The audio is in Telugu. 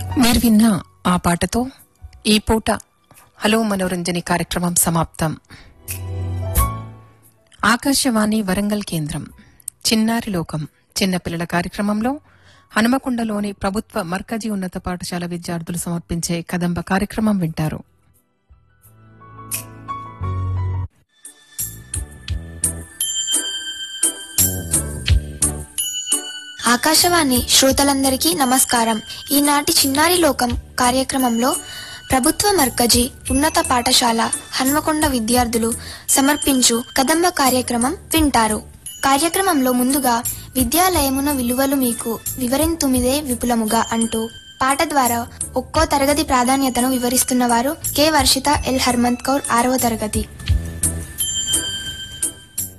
మీరు విన్న ఆ పాటతో ఈ పూట హలో మనోరంజని కార్యక్రమం సమాప్తం ఆకాశవాణి వరంగల్ కేంద్రం చిన్నారి లోకం చిన్నపిల్లల కార్యక్రమంలో హనుమకొండలోని ప్రభుత్వ మర్కజీ ఉన్నత పాఠశాల విద్యార్థులు సమర్పించే కదంబ కార్యక్రమం వింటారు ఆకాశవాణి శ్రోతలందరికీ నమస్కారం ఈనాటి చిన్నారి లోకం కార్యక్రమంలో ప్రభుత్వ మర్కజీ ఉన్నత పాఠశాల హన్మకొండ విద్యార్థులు సమర్పించు కదంబ కార్యక్రమం వింటారు కార్యక్రమంలో ముందుగా విద్యాలయమున విలువలు మీకు వివరింతుమిదే విపులముగా అంటూ పాట ద్వారా ఒక్కో తరగతి ప్రాధాన్యతను వివరిస్తున్నవారు కె వర్షిత ఎల్ హర్మంత్ కౌర్ ఆరవ తరగతి